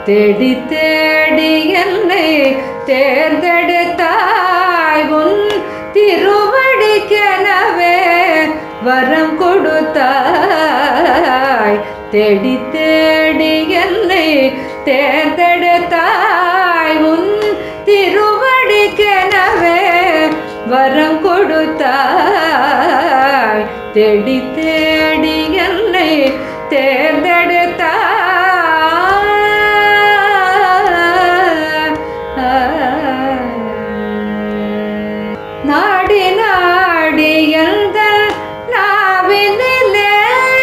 தேடி தேடி என்னை தேர்ந்தெடுத்தாய் உன் திருவடிக்கெனவே வரம் கொடுத்தாய் தேடி தேடி என்னை தேர்ந்தெடுத்தாய் உன் திருவடிக்கெனவே வரம் கொடுத்தாய் தேடி தேடி என்னை தேர்ந்தெடுத்தாய் நாடி நாடி எந்த நாவினிலே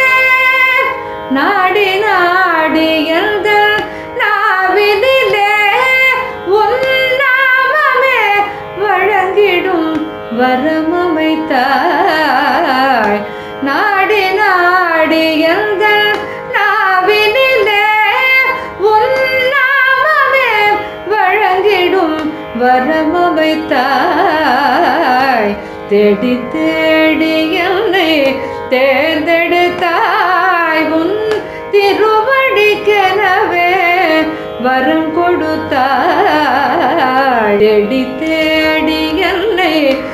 நாடி நாடி எந்த நாவினிலே உன் நாமமே வழங்கிடும் வரமமைத்தாய் நாடி நாடி எந்த நாவினிலே உன் நாமமே வழங்கிடும் வரமமைத்தாய் தேடி தேடி என்னை தேர்ந்தெடுத்தாய் உன் திருவடிக்கெனவே வரம் கொடுத்தாய் தேடி தேடி என்னை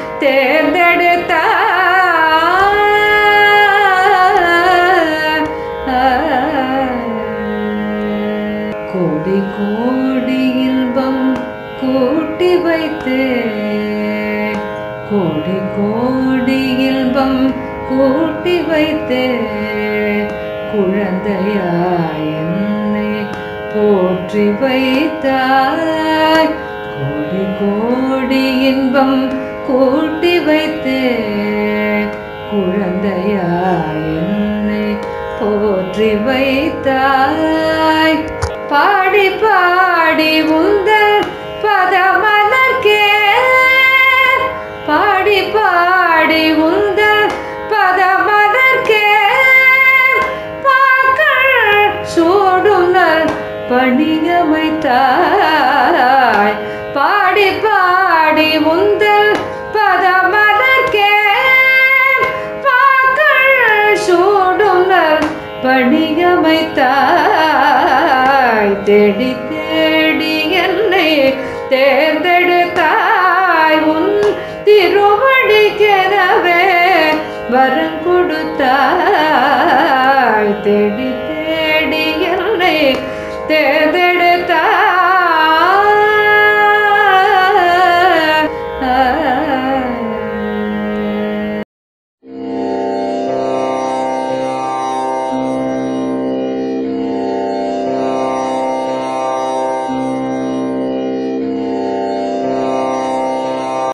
தேர்ந்தெடுத்தாய் கோடி கோடி இன்பம் கூட்டி வைத்து கோடி கோடி இன்பம் கூட்டி வைத்து குழந்தையாய் என்னை போற்றி வைத்தாய் கோடி கோடி இன்பம் கூட்டி வைத்து குழந்தையாய் என்னை போற்றி வைத்தாய் பாடி பாடி உந்தன் பதமலர்க்கே பாடி பாடி உந்தன் பதமலர்க்கே பாக்கள் சூடுனர் பணியமைத்தாய் பாடி பாடி உந்தன் பதமலர்க்கே பாக்கள் சூடுனர் பணியமைத்தாய் தேடி தேடி என்னை தேர்ந்தெடுத்தாய் உன் திருவடிக்கெனவே வரம் கொடுத்தாய் தேடி தேடி என்னை தேர்ந்த